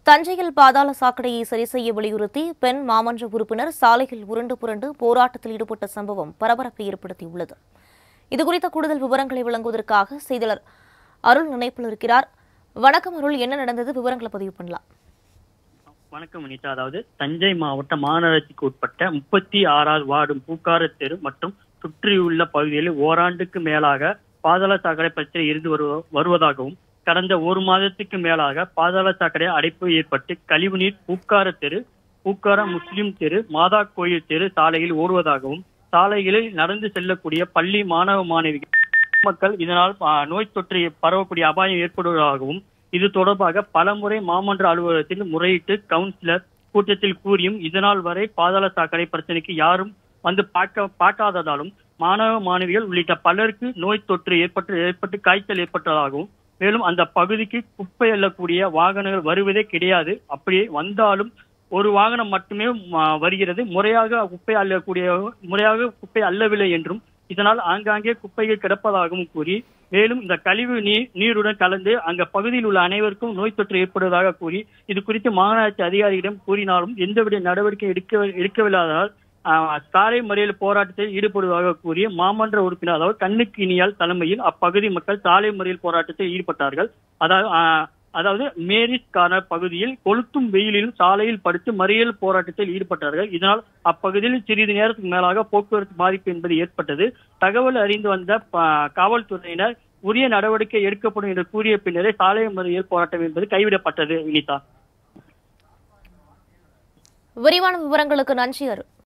தஞ்சையில் பாதாள சாக்கடையை சரி செய்ய வலியுறுத்தி பெண் மாமன்ற உறுப்பினர் சாலையில் உருண்டு புரண்டு போராட்டத்தில் ஈடுபட்ட சம்பவம் பரபரப்பை ஏற்படுத்தியுள்ளது இதுகுறித்த கூடுதல் விவரங்களை வழங்குவதற்காக செய்தியாளர் அருள் நினைப்பில் இருக்கிறார் வணக்கம் அருள் என்ன நடந்தது விவரங்களை பதிவு பண்ணலாம் வணக்கம் அனிதா அதாவது தஞ்சை மாவட்ட மாநகராட்சிக்கு உட்பட்ட முப்பத்தி ஆறாவது வார்டு பூக்கார தெரு மற்றும் சுற்றியுள்ள பகுதிகளில் ஓராண்டுக்கு மேலாக பாதாள சாக்கடை பிரச்சனை இருந்து வருவ- வருவதாகவும் கடந்த ஒரு மாதத்துக்கு மேலாக பாதாள சாக்கடை அடைப்பு ஏற்பட்டு கழிவுநீர் பூக்கார தெரு பூக்கார முஸ்லிம் தெரு மாதா கோயில் தெரு சாலையில் ஓடுவதாகவும் சாலைகளில் நடந்து செல்லக்கூடிய பள்ளி மாணவ மாணவிகள் மக்கள் இதனால் ஆ, நோய் தொற்று பரவக்கூடிய அபாயம் ஏற்படுவதாகவும் இது தொடர்பாக பலமுறை மாமன்ற அலுவலகத்தில் முறையிட்டு கவுன்சிலர் கூட்டத்தில் கூறியும் இதனால் வரை பாதாள சாக்கடை பிரச்சனைக்கு யாரும் வந்து பார்க்க பார்க்காததாலும் மாணவ மாணவிகள் உள்ளிட்ட பலருக்கு நோய் தொற்று ஏற்பட்டு ஏற்பட்டு காய்ச்சல் ஏற்பட்டதாகவும் மேலும் அந்த பகுதிக்கு குப்பை அள்ளக்கூடிய வாகனங்கள் வருவதே கிடையாது அப்படியே வந்தாலும் ஒரு வாகனம் மட்டுமே ம, வருகிறது முறையாக குப்பை அள்ளக்கூடிய முறையாக குப்பை அள்ளவில்லை என்றும் இதனால் ஆங்காங்கே குப்பைகள் கிடப்பதாகவும் கூறி மேலும் இந்த கழிவு நீர் நீருடன் கலந்து அங்க பகுதியில் உள்ள அனைவருக்கும் நோய் தொற்று ஏற்படுவதாக கூறி இது குறித்து மாநகராட்சி அதிகாரியிடம் கூறினாலும் எந்தவித நடவடிக்கை எடுக்க எடுக்கவில்லாததால் ஆஹ், சாலை மறியல் போராட்டத்தில் ஈடுபடுவதாக கூறி மாமன்ற உறுப்பினர் அதாவது கண்ணுக்கு இனியால் தலைமையில் அப்பகுதி மக்கள் சாலை மறியல் போராட்டத்தில் ஈடுபட்டார்கள் அதாவது ஆஹ், அதாவது மேரிஸ் கார்னர் பகுதியில் கொளுத்தும் வெயிலிலும் சாலையில் படுத்து மறியல் போராட்டத்தில் ஈடுபட்டார்கள் இதனால் அப்பகுதியில் சிறிது நேரத்துக்கு மேலாக போக்குவரத்து பாதிப்பு என்பது ஏற்பட்டது தகவல் அறிந்து வந்த ப- காவல்துறையினர் உரிய நடவடிக்கை எடுக்கப்படும் என்று கூறிய பின்னரே சாலை மறியல் போராட்டம் என்பது கைவிடப்பட்டது வினிதா விரிவான விவரங்களுக்கு நன்றி அருள்